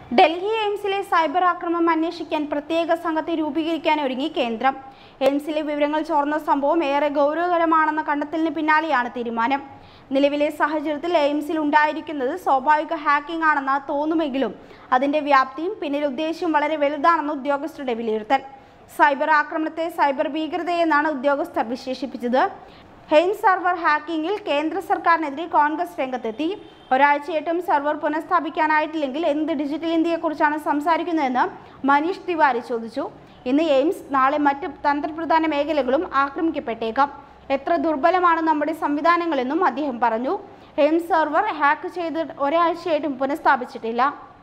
Delhi എയിംസിലെ cyber ആക്രമണം അന്വേഷിക്കാൻ പ്രത്യേക സംഘത്തെ രൂപീകരിക്കാൻ ഒരുങ്ങി കേന്ദ്രം എയിംസിലെ വിവരങ്ങൾ ചോർന്ന സംഭവം ഏറെ ഗൗരവകരമാണെന്ന കണ്ടെത്തലിന് പിന്നാലെയാണ് തീരുമാനം നിലവിലെ സാഹചര്യത്തിൽ എയിംസിൽ ഉണ്ടായിരിക്കുന്നത് സ്വാഭാവിക ഹാക്കിംഗ് ആണെന്ന് തോന്നുമെങ്കിലും അതിന്റെ വ്യാപ്തിയും പിന്നിൽ ഉദ്ദേശവും വളരെ വലുതാണെന്ന് ഉദ്യോഗസ്ഥരുടെ വിലയിരുത്തൽ സൈബർ ആക്രമണത്തെ സൈബർ ഭീകരതയെന്നാണ് ഉദ്യോഗസ്ഥർ വിശേഷിപ്പിച്ചത് ഹെയിം സർവർ ഹാക്കിങ്ങിൽ കേന്ദ്ര സർക്കാരിനെതിരെ കോൺഗ്രസ് രംഗത്തെത്തി ഒരാഴ്ചയായിട്ടും സർവർ പുനഃസ്ഥാപിക്കാനായിട്ടില്ലെങ്കിൽ എന്ത് ഡിജിറ്റൽ ഇന്ത്യയെക്കുറിച്ചാണ് സംസാരിക്കുന്നതെന്ന് മനീഷ് തിവാരി ചോദിച്ചു ഇന്ന് എയിംസ് നാളെ മറ്റ് തന്ത്രപ്രധാന മേഖലകളും ആക്രമിക്കപ്പെട്ടേക്കാം എത്ര ദുർബലമാണ് നമ്മുടെ സംവിധാനങ്ങളെന്നും അദ്ദേഹം പറഞ്ഞു എയിംസ് സർവർ ഹാക്ക് ചെയ്ത് ഒരാഴ്ചയായിട്ടും പുനഃസ്ഥാപിച്ചിട്ടില്ല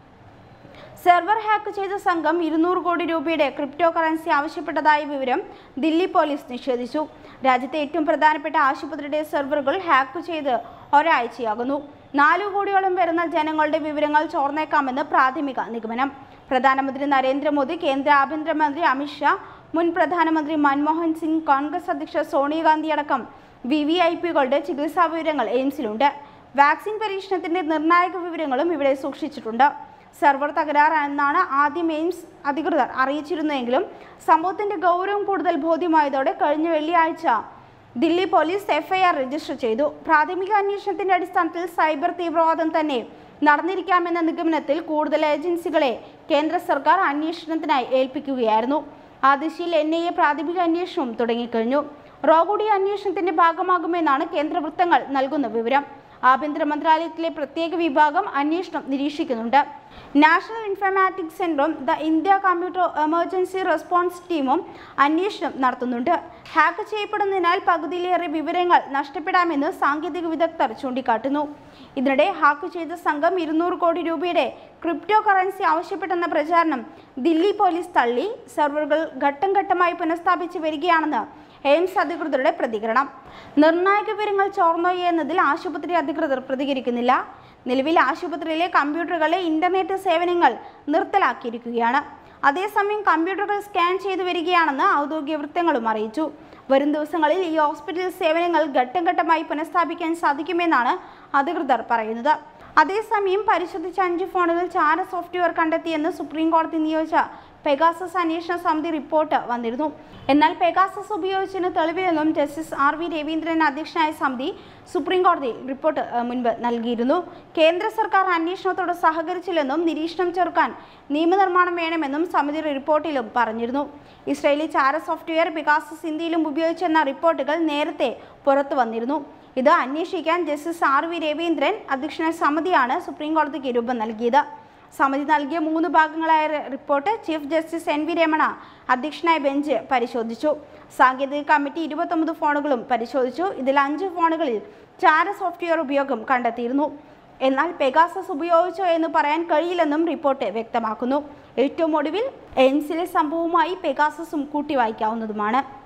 സെർവർ ഹാക്ക് ചെയ്ത സംഘം ഇരുന്നൂറ് കോടി രൂപയുടെ ക്രിപ്റ്റോ കറൻസി ആവശ്യപ്പെട്ടതായ വിവരം ദില്ലി പോലീസ് നിഷേധിച്ചു രാജ്യത്തെ ഏറ്റവും പ്രധാനപ്പെട്ട ആശുപത്രിയുടെ സെർവറുകൾ ഹാക്ക് ചെയ്ത് ഒരാഴ്ചയാകുന്നു നാലു കോടിയോളം വരുന്ന ജനങ്ങളുടെ വിവരങ്ങൾ ചോർന്നേക്കാമെന്ന് പ്രാഥമിക നിഗമനം പ്രധാനമന്ത്രി നരേന്ദ്രമോദി കേന്ദ്ര ആഭ്യന്തരമന്ത്രി അമിത്ഷാ മുൻ പ്രധാനമന്ത്രി മൻമോഹൻ സിംഗ് കോൺഗ്രസ് അധ്യക്ഷ സോണിയാഗാന്ധി അടക്കം വി വി ഐ പികളുടെ ചികിത്സാ വിവരങ്ങൾ എയിംസിലുണ്ട് വാക്സിൻ പരീക്ഷണത്തിന്റെ നിർണായക വിവരങ്ങളും ഇവിടെ സൂക്ഷിച്ചിട്ടുണ്ട് സെർവർ തകരാറാണെന്നാണ് ആദ്യം എയിംസ് അധികൃതർ അറിയിച്ചിരുന്നതെങ്കിലും സംഭവത്തിന്റെ ഗൗരവം കൂടുതൽ ബോധ്യമായതോടെ കഴിഞ്ഞ വെള്ളിയാഴ്ച ദില്ലി പോലീസ് എഫ്ഐആർ രജിസ്റ്റർ ചെയ്തു പ്രാഥമിക അന്വേഷണത്തിന്റെ അടിസ്ഥാനത്തിൽ സൈബർ തീവ്രവാദം തന്നെ നടന്നിരിക്കാമെന്ന നിഗമനത്തിൽ കൂടുതൽ ഏജൻസികളെ കേന്ദ്ര സർക്കാർ അന്വേഷണത്തിനായി ഏൽപ്പിക്കുകയായിരുന്നു ആ ദിശയിൽ എൻ ഐ എ പ്രാഥമിക അന്വേഷണവും തുടങ്ങിക്കഴിഞ്ഞു റോ കൂടി അന്വേഷണത്തിന്റെ ഭാഗമാകുമെന്നാണ് കേന്ദ്ര വൃത്തങ്ങൾ നൽകുന്ന വിവരം ആഭ്യന്തര മന്ത്രാലയത്തിലെ പ്രത്യേക വിഭാഗം അന്വേഷണം നിരീക്ഷിക്കുന്നുണ്ട് നാഷണൽ ഇൻഫർമാറ്റിക്സ് സെന്ററും the India computer emergency response ടീമും അന്വേഷണം നടത്തുന്നുണ്ട് ഹാക്ക് ചെയ്യപ്പെടുന്നതിനാൽ പകുതിയിലേറെ വിവരങ്ങൾ നഷ്ടപ്പെടാമെന്ന് സാങ്കേതിക വിദഗ്ധർ ചൂണ്ടിക്കാട്ടുന്നു ഇതിനിടെ ഹാക്ക് ചെയ്ത സംഘം ഇരുന്നൂറ് കോടി രൂപയുടെ ക്രിപ്റ്റോ കറൻസി ആവശ്യപ്പെട്ടെന്ന പ്രചാരണം ദില്ലി പോലീസ് തള്ളി സെർവറുകൾ ഘട്ടം ഘട്ടമായി പുനഃസ്ഥാപിച്ച് വരികയാണെന്ന് എയിംസ് അധികൃതരുടെ പ്രതികരണം നിർണായക വിവരങ്ങൾ ചോർന്നോയി എന്നതിൽ ആശുപത്രി അധികൃതർ പ്രതികരിക്കുന്നില്ല നിലവിൽ ആശുപത്രിയിലെ കമ്പ്യൂട്ടറുകളിലെ ഇന്റർനെറ്റ് സേവനങ്ങൾ നിർത്തലാക്കിയിരിക്കുകയാണ് അതേസമയം കമ്പ്യൂട്ടറുകൾ സ്കാൻ ചെയ്തു വരികയാണെന്ന് ഔദ്യോഗിക വൃത്തങ്ങളും അറിയിച്ചു വരും ദിവസങ്ങളിൽ ഈ ഹോസ്പിറ്റൽ സേവനങ്ങൾ ഘട്ടം ഘട്ടമായി പുനഃസ്ഥാപിക്കാൻ സാധിക്കുമെന്നാണ് അധികൃതർ പറയുന്നത് അതേസമയം പരിശോധിച്ച അഞ്ച് ഫോണുകൾ ചാര സോഫ്റ്റ്വെയർ കണ്ടെത്തിയെന്ന് സുപ്രീം കോടതി നിയോഗിച്ച പെഗാസസ് അന്വേഷണ സമിതി റിപ്പോർട്ട് വന്നിരുന്നു എന്നാൽ പെഗാസസ് ഉപയോഗിച്ചതിന് തെളിവില്ലെന്നും ജസ്റ്റിസ് ആർ വി രവീന്ദ്രൻ അധ്യക്ഷനായ സമിതി സുപ്രീം കോടതിയിൽ റിപ്പോർട്ട് ഏഹ്, മുൻപ് നൽകിയിരുന്നു കേന്ദ്ര സർക്കാർ അന്വേഷണത്തോട് സഹകരിച്ചില്ലെന്നും നിരീക്ഷണം ചെറുക്കാൻ നിയമനിർമ്മാണം വേണമെന്നും സമിതി റിപ്പോർട്ടിലും പറഞ്ഞിരുന്നു ഇസ്രയേലി ചാര സോഫ്റ്റ്വെയർ പെഗാസസ് ഇന്ത്യയിലും ഉപയോഗിച്ചെന്ന റിപ്പോർട്ടുകൾ നേരത്തെ പുറത്തു വന്നിരുന്നു ഇത് അന്വേഷിക്കാൻ ജസ്റ്റിസ് ആർ വി രവീന്ദ്രൻ അധ്യക്ഷനായ സമിതിയാണ് സുപ്രീം കോടതിക്ക് രൂപം നൽകിയത് സമിതി നൽകിയ മൂന്ന് ഭാഗങ്ങളായ റി- report chief justice N V Ramana അധ്യക്ഷനായ ബെഞ്ച് പരിശോധിച്ചു സാങ്കേതിക കമ്മിറ്റി ഇരുപത്തൊമ്പത് ഫോണുകളും പരിശോധിച്ചു ഇതിൽ അഞ്ച് ഫോണുകളിൽ ചാര സോഫ്റ്റ്വെയർ ഉപയോഗം കണ്ടെത്തിയിരുന്നു എന്നാൽ പെഗാസസ് ഉപയോഗിച്ചോ എന്ന് പറയാൻ കഴിയില്ലെന്നും റിപ്പോർട്ട് വ്യക്തമാക്കുന്നു ഏറ്റവും ഒടുവിൽ എയിംസിലെ സംഭവവുമായി പെഗാസസും കൂട്ടിവായിക്കാവുന്നതുമാണ്